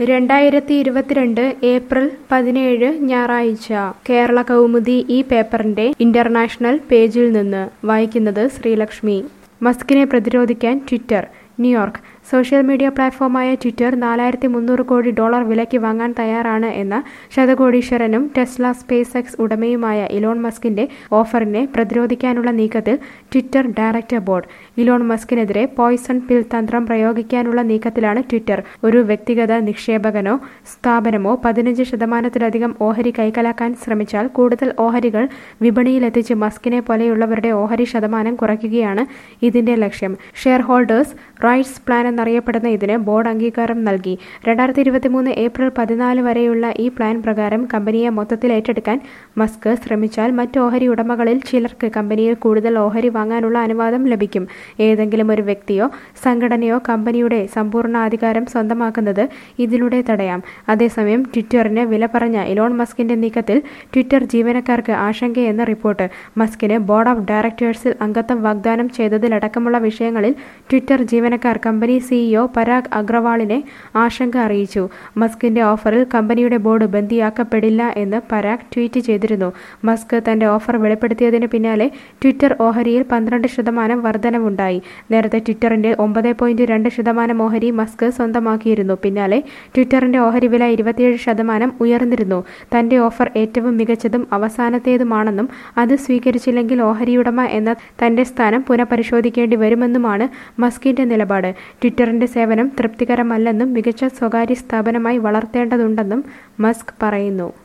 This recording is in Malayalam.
രണ്ടായിരത്തി ഇരുപത്തിരണ്ട് ഏപ്രിൽ പതിനേഴ് ഞായറാഴ്ച കേരള കൗമുദി ഈ പേപ്പറിന്റെ ഇന്റർനാഷണൽ പേജിൽ നിന്ന് വായിക്കുന്നത് ശ്രീലക്ഷ്മി മസ്കിനെ പ്രതിരോധിക്കാൻ ട്വിറ്റർ ന്യൂയോർക്ക് സോഷ്യൽ മീഡിയ പ്ലാറ്റ്ഫോമായ ട്വിറ്റർ നാലായിരത്തി മുന്നൂറ് കോടി ഡോളർ വിലയ്ക്ക് വാങ്ങാൻ തയ്യാറാണ് എന്ന ശതകോടീശ്വരനും ടെസ്ല സ്പേസ് എക്സ് ഉടമയുമായ ഇലോൺ മസ്കിന്റെ ഓഫറിനെ പ്രതിരോധിക്കാനുള്ള നീക്കത്തിൽ ട്വിറ്റർ ഡയറക്ടർ ബോർഡ് ഇലോൺ മസ്കിനെതിരെ പോയ്സൺ പിൽ തന്ത്രം പ്രയോഗിക്കാനുള്ള നീക്കത്തിലാണ് ട്വിറ്റർ ഒരു വ്യക്തിഗത നിക്ഷേപകനോ സ്ഥാപനമോ പതിനഞ്ച് ശതമാനത്തിലധികം ഓഹരി കൈക്കലാക്കാൻ ശ്രമിച്ചാൽ കൂടുതൽ ഓഹരികൾ വിപണിയിലെത്തിച്ച് മസ്കിനെ പോലെയുള്ളവരുടെ ഓഹരി ശതമാനം കുറയ്ക്കുകയാണ് ഇതിന്റെ ലക്ഷ്യം ഷെയർ ഹോൾഡേഴ്സ് റൈറ്റ്സ് പ്ലാൻ എന്നറിയപ്പെടുന്ന ഇതിന് ബോർഡ് അംഗീകാരം നൽകി രണ്ടായിരത്തി ഇരുപത്തിമൂന്ന് ഏപ്രിൽ പതിനാല് വരെയുള്ള ഈ പ്ലാൻ പ്രകാരം കമ്പനിയെ മൊത്തത്തിൽ ഏറ്റെടുക്കാൻ മസ്ക് ശ്രമിച്ചാൽ മറ്റ് ഓഹരി ഉടമകളിൽ ചിലർക്ക് കമ്പനിയിൽ കൂടുതൽ ഓഹരി വാങ്ങാനുള്ള അനുവാദം ലഭിക്കും ഏതെങ്കിലും ഒരു വ്യക്തിയോ സംഘടനയോ കമ്പനിയുടെ സമ്പൂർണ്ണ അധികാരം സ്വന്തമാക്കുന്നത് ഇതിലൂടെ തടയാം അതേസമയം ട്വിറ്ററിന് വില പറഞ്ഞ ഇലോൺ മസ്കിന്റെ നീക്കത്തിൽ ട്വിറ്റർ ജീവനക്കാർക്ക് ആശങ്കയെന്ന് റിപ്പോർട്ട് മസ്കിന് ബോർഡ് ഓഫ് ഡയറക്ടേഴ്സിൽ അംഗത്വം വാഗ്ദാനം ചെയ്തതിലടക്കമുള്ള വിഷയങ്ങളിൽ ട്വിറ്റർ ജീവനക്കാർ കമ്പനി സിഇഒ പരാഗ് അഗ്രവാളിനെ ആശങ്ക അറിയിച്ചു മസ്കിന്റെ ഓഫറിൽ കമ്പനിയുടെ ബോർഡ് ബന്ദിയാക്കപ്പെടില്ല എന്ന് പരാഗ് ട്വീറ്റ് ചെയ്തിരുന്നു മസ്ക് തന്റെ ഓഫർ വെളിപ്പെടുത്തിയതിന് പിന്നാലെ ട്വിറ്റർ ഓഹരിയിൽ പന്ത്രണ്ട് ശതമാനം വർധനവുണ്ടായി നേരത്തെ ട്വിറ്ററിന്റെ ഒമ്പത് പോയിന്റ് രണ്ട് ശതമാനം ഓഹരി മസ്ക് സ്വന്തമാക്കിയിരുന്നു പിന്നാലെ ട്വിറ്ററിന്റെ ഓഹരി വില ഇരുപത്തിയേഴ് ശതമാനം ഉയർന്നിരുന്നു തന്റെ ഓഫർ ഏറ്റവും മികച്ചതും അവസാനത്തേതുമാണെന്നും അത് സ്വീകരിച്ചില്ലെങ്കിൽ ഓഹരിയുടമ എന്ന തന്റെ സ്ഥാനം പുനഃപരിശോധിക്കേണ്ടി വരുമെന്നുമാണ് മസ്കിന്റെ നിലപാട് ട്വിറ്ററിന്റെ സേവനം തൃപ്തികരമല്ലെന്നും മികച്ച സ്വകാര്യ സ്ഥാപനമായി വളർത്തേണ്ടതുണ്ടെന്നും മസ്ക് പറയുന്നു